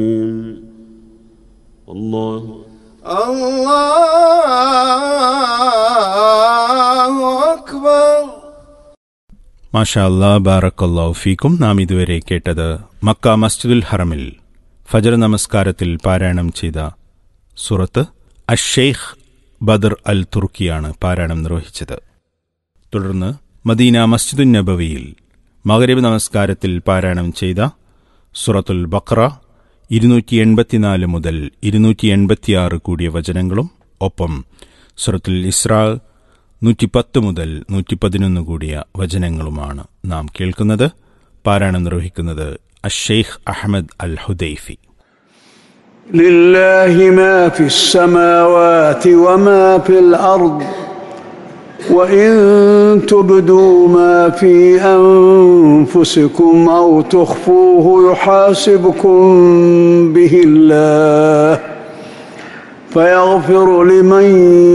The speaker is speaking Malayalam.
الله الله أكبر മാഷാ അല്ലാ ബാറക്കല്ലാഹു ഫീക്കും നാം ഇതുവരെ കേട്ടത് മക്ക മസ്ജിദുൽ ഹറമിൽ ഫജർ നമസ്കാരത്തിൽ പാരായണം ചെയ്ത സുറത്ത് അഷെയ്ഖ് ബദർ അൽ തുർക്കിയാണ് പാരായണം നിർവഹിച്ചത് തുടർന്ന് മദീന മസ്ജിദുൻ നബവിയിൽ മഗരിബ് നമസ്കാരത്തിൽ പാരായണം ചെയ്ത സുറത്തുൽ ബക്ര ഇരുന്നൂറ്റി എൺപത്തിനാല് മുതൽ ഇരുന്നൂറ്റി എൺപത്തിയാറ് കൂടിയ വചനങ്ങളും ഒപ്പം സുറത്തുൽ ഇസ്രാ നൂറ്റിപ്പത്ത് മുതൽ നൂറ്റി പതിനൊന്ന് കൂടിയ വചനങ്ങളുമാണ് നാം കേൾക്കുന്നത് പാരായണം നിർവഹിക്കുന്നത് അഷെയ്ഖ് അഹമ്മദ് അൽ ഹുദൈഫി لله ما في السماوات وما في الارض وان تبدوا ما في انفسكم او تخفوه يحاسبكم به الله فيغفر لمن